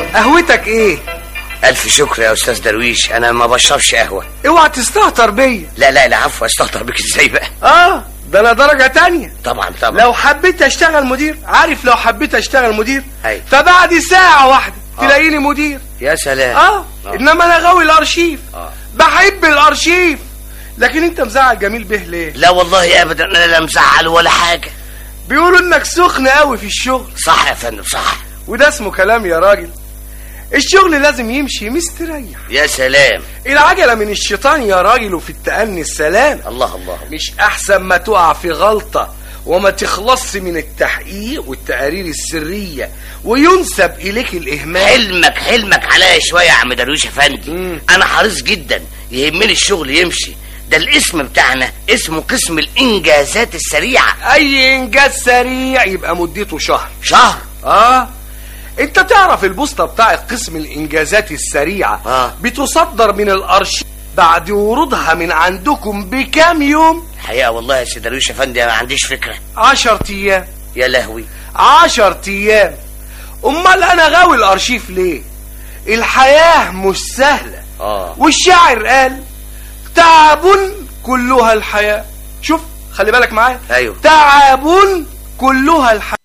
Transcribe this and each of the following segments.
قهوتك ايه الف شكر يا استاذ درويش انا ما بشربش قهوه اوعى تستهتر بيا لا لا لا عفوا استهتر بك ازاي بقى اه ده انا درجه تانية طبعا طبعا لو حبيت اشتغل مدير عارف لو حبيت اشتغل مدير أيوة. فبعد ساعه واحده آه. تلاقيني مدير يا سلام اه انما انا غاوي الارشيف آه. بحب الارشيف لكن انت مزعل جميل به ليه لا والله ابدا انا لا مزعل ولا حاجه بيقولوا انك سخن قوي في الشغل صح يا فندم صح وده اسمه كلام يا راجل الشغل لازم يمشي مستريح يا سلام العجله من الشيطان يا راجل وفي التأني السلام الله الله مش احسن ما تقع في غلطة وما تخلصش من التحقيق والتقارير السرية وينسب اليك الاهمال حلمك حلمك عليا شويه يا عم درويش يا فندم مم. انا حريص جدا يهمني الشغل يمشي ده الاسم بتاعنا اسمه قسم الانجازات السريعه اي انجاز سريع يبقى مدته شهر شهر اه انت تعرف البوسطة بتاعت قسم الانجازات السريعة آه. بتصدر من الارشيف بعد ورودها من عندكم بكام يوم الحقيقه والله يا سيد درويش يا فندم ما عنديش فكره عشر ايام يا لهوي عشر ايام امال انا غاوي الارشيف ليه الحياة مش سهلة اه والشاعر قال تعب كلها الحياة شوف خلي بالك معايا ايوه تعب كلها الحياة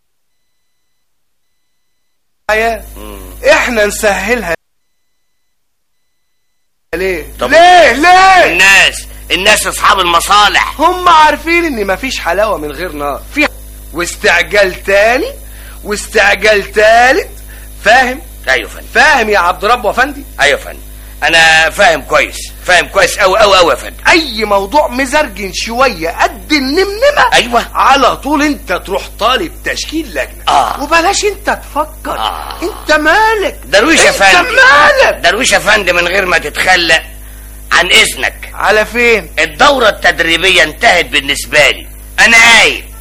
مم. احنا نسهلها ليه طب- ليه ليه الناس الناس اصحاب المصالح هم عارفين ان مفيش حلاوة من غير نار في واستعجال تاني واستعجال تالت فاهم ايوه يا فندم فاهم يا عبد رب وفندي ايوه يا فندم انا فاهم كويس فاهم كويس قوي قوي قوي يا فندم اي موضوع مزرجن شوية قد النمنمة ايوه على طول انت تروح طالب تشكيل لجنة آه. وبلاش انت تفكر آه. انت مالك درويش يا انت فندم مالك درويش يا فندم من غير ما تتخلى عن اذنك على فين الدورة التدريبية انتهت بالنسبة لي انا قايل